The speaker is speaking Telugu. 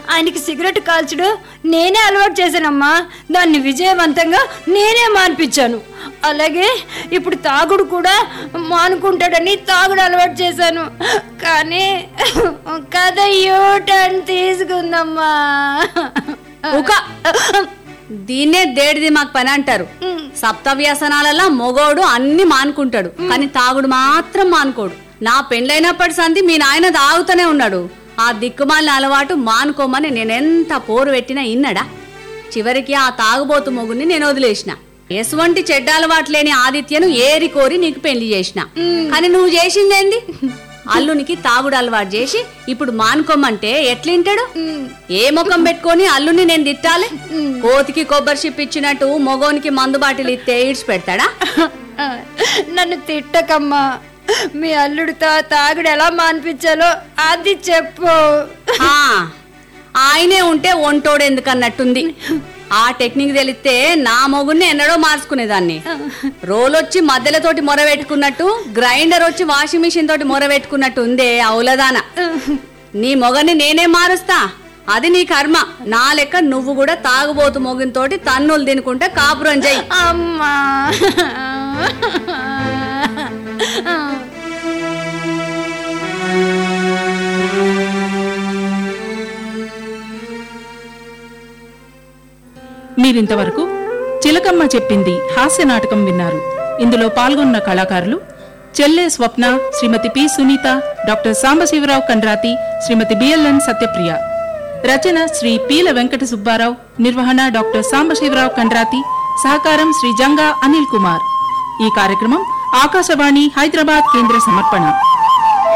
ఆయనకి సిగరెట్ కాల్చడం నేనే అలవాటు చేశానమ్మా దాన్ని విజయవంతంగా నేనే మాన్పించాను అలాగే ఇప్పుడు తాగుడు కూడా మానుకుంటాడని తాగుడు అలవాటు చేశాను కానీ కథ యూ టర్న్ తీసుకుందమ్మా ఉక దీన్నే దేడిది మాకు పని అంటారు సప్త వ్యసనాలలో మొగోడు అన్ని మానుకుంటాడు కానీ తాగుడు మాత్రం మానుకోడు నా పెండ్లైనప్పటి సంది మీ నాయన తాగుతూనే ఉన్నాడు ఆ దిక్కుమాలిన అలవాటు మానుకోమని నేనెంత పోరు పెట్టినా ఇన్నడా చివరికి ఆ తాగుబోతు మొగుని నేను వదిలేసిన ఎటువంటి చెడ్డ అలవాటు లేని ఆదిత్యను ఏరి కోరి నీకు పెళ్లి చేసిన కానీ నువ్వు చేసిందేంది అల్లునికి తాగుడు అలవాటు చేసి ఇప్పుడు మానుకోమంటే ఎట్లింటాడు ఏ ముఖం పెట్టుకొని అల్లుని నేను తిట్టాలి కోతికి కొబ్బరి చిప్ ఇచ్చినట్టు మొగోనికి మందు బాటిల్ ఇస్తే ఈడ్చి పెడతాడా నన్ను తిట్టకమ్మా మీ అల్లుడితో తాగుడు ఎలా మాన్పించాలో అది చెప్పు ఆ, ఆయనే ఉంటే ఒంటోడు ఎందుకన్నట్టుంది ఆ టెక్నిక్ తెలిస్తే నా మొగుడిని ఎన్నడో మార్చుకునేదాన్ని రోలొచ్చి మధ్యలతోటి మొర పెట్టుకున్నట్టు గ్రైండర్ వచ్చి వాషింగ్ మిషన్ తోటి మొర పెట్టుకున్నట్టు ఉందే అవులదాన నీ మొగని నేనే మారుస్తా అది నీ కర్మ నా లెక్క నువ్వు కూడా తాగుబోతు మొగునితోటి తన్నులు తినుకుంటే కాపురం చెయ్యి అమ్మా మీరింతవరకు చిలకమ్మ చెప్పింది హాస్య నాటకం విన్నారు ఇందులో పాల్గొన్న కళాకారులు చెల్లె Swapna Shrimati P Sunitha doctor Sambasivarao Kandrathi Shrimati BLN Satyapriya రచన శ్రీ పీల వెంకట సుబ్బారావు నిర్వహణ డాక్టర్ సాంబశివరావు కండ్రాతి సహకారం శ్రీ జంగా అనిల్ కుమార్ ఈ కార్యక్రమం ఆకాశవాణి హైదరాబాద్ కేంద్ర సమర్పణ